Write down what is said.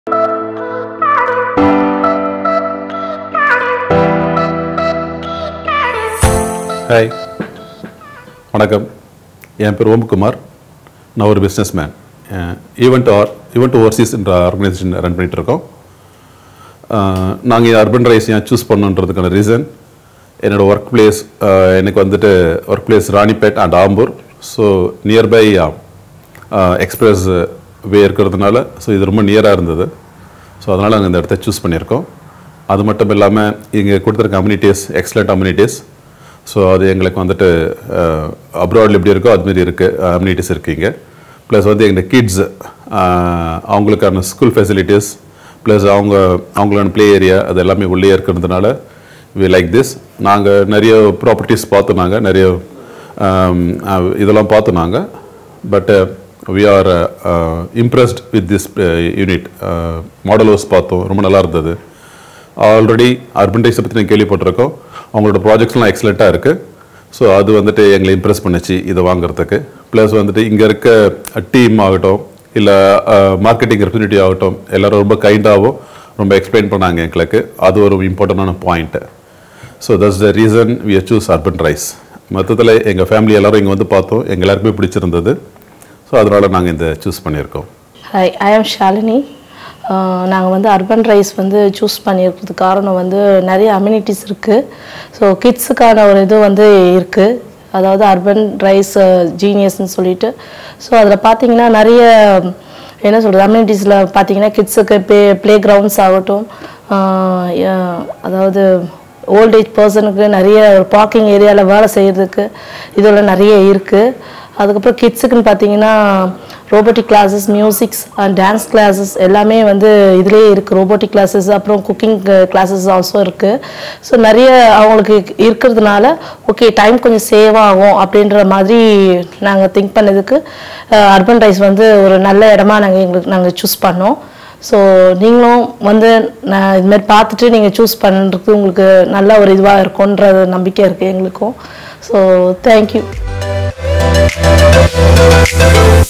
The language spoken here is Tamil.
ஹாய் வணக்கம் என் பேர் ஓம்குமார் நான் ஒரு businessman event or event overseas என்ற ஆர்கனைசேஷன் ரன் பண்ணிட்டு இருக்கோம் நாங்கள் அர்பன் ரைஸ் ஏன் சூஸ் பண்ணணுன்றதுக்கான ரீசன் என்னோட ஒர்க் பிளேஸ் எனக்கு வந்துட்டு work place Ranipet and Ambur so nearby expressway இருக்கிறதுனால ஸோ இது ரொம்ப நியராக இருந்தது ஸோ அதனால் நாங்கள் இந்த இடத்த சூஸ் பண்ணியிருக்கோம் அது மட்டும் இல்லாமல் இங்கே கொடுத்துருக்க அம்யூனிட்டிஸ் எக்ஸலண்ட் அம்யூனிட்டிஸ் ஸோ அது எங்களுக்கு வந்துட்டு அப்ராடில் எப்படி இருக்கோ அதுமாரி இருக்குது அம்யூனிட்டிஸ் இருக்கீங்க ப்ளஸ் வந்து எங்கள் கிட்ஸ் அவங்களுக்கான ஸ்கூல் ஃபெசிலிட்டிஸ் ப்ளஸ் அவங்க அவங்களோட ப்ளே ஏரியா அது எல்லாமே உள்ளே இருக்கிறதுனால வி லைக் திஸ் நாங்கள் நிறைய ப்ராப்பர்ட்டிஸ் பார்த்தோம் நாங்கள் நிறைய ஆம், அஹ், இதெல்லாம் பார்த்தோம் நாங்கள் but we are impressed with this unit model house பார்த்தோம் ரொம்ப நல்லா இருந்தது ஆல்ரெடி அர்பன் டைஸை பற்றி நான் கேள்விப்பட்டிருக்கோம் அவங்களோட ப்ராஜெக்ட்ஸ்லாம் எக்ஸலண்ட்டாக இருக்குது ஸோ அது வந்துட்டு எங்களை இம்ப்ரெஸ் பண்ணுச்சு இதை வாங்குறதுக்கு ப்ளஸ் வந்துட்டு இங்கே இருக்க டீம் ஆகட்டும் இல்லை மார்க்கெட்டிங் ரெப்ரஸன்டேட்டிவ் ஆகட்டும் எல்லாரும் ரொம்ப கைண்டாகவும் ரொம்ப எக்ஸ்பிளைன் பண்ணாங்க எங்களுக்கு அது ஒரு இம்பார்ட்டண்டான point so that's the reason we choose urban rise மொத்தத்தில் எங்கள் ஃபேமிலி எல்லாரும் இங்கே வந்து பார்த்தோம் எங்கள் எல்லாருக்குமே பிடிச்சிருந்தது ஸோ அதனால் நாங்கள் இந்த சூஸ் பண்ணியிருக்கோம் ஹாய் ஐ ஆம் ஷாலினி நாங்கள் வந்து அர்பன் ரைஸ் வந்து சூஸ் பண்ணியிருக்கிறதுக்கு காரணம் வந்து நிறைய அம்யூனிட்டிஸ் இருக்குது ஸோ கிட்ஸுக்கான ஒரு இது வந்து இருக்குது அதாவது அர்பன் ரைஸ் ஜீனியஸ்னு சொல்லிட்டு ஸோ அதில் பார்த்தீங்கன்னா நிறைய என்ன சொல்கிறது அம்யூனிட்டிஸில் பார்த்தீங்கன்னா கிட்ஸுக்கு ப்ளே ப்ளே கிரவுண்ட்ஸ் ஆகட்டும் ஆஹ் ய- அதாவது ஓல்டேஜ் பர்சனுக்கு நிறைய பார்க்கிங் ஏரியாவில் வேலை செய்கிறதுக்கு இதெல்லாம் நிறைய இருக்குது அதுக்கப்புறம் கிட்ஸுக்குன்னு பார்த்தீங்கன்னா robotic classes musics and dance classes எல்லாமே வந்து இதுலேயே இருக்குது ரோபோட்டிக் கிளாஸஸ் அப்புறம் குக்கிங் கிளாஸஸ் ஆல்சோ இருக்குது ஸோ நிறைய அவங்களுக்கு இருக்கிறதுனால ஓகே டைம் கொஞ்சம் சேவ் ஆகும் அப்படின்ற மாதிரி நாங்கள் திங்க் பண்ணதுக்கு அர்பன் ரைஸ் வந்து ஒரு நல்ல இடமா நாங்கள் எங்களுக்கு நாங்கள் சூஸ் பண்ணோம் ஸோ நீங்களும் வந்து நான் இதுமாதிரி பார்த்துட்டு நீங்கள் சூஸ் பண்ணுறதுக்கு உங்களுக்கு நல்ல ஒரு இதுவாக இருக்கும்ன்ற நம்பிக்கை இருக்குது எங்களுக்கும் ஸோ தேங்க்யூ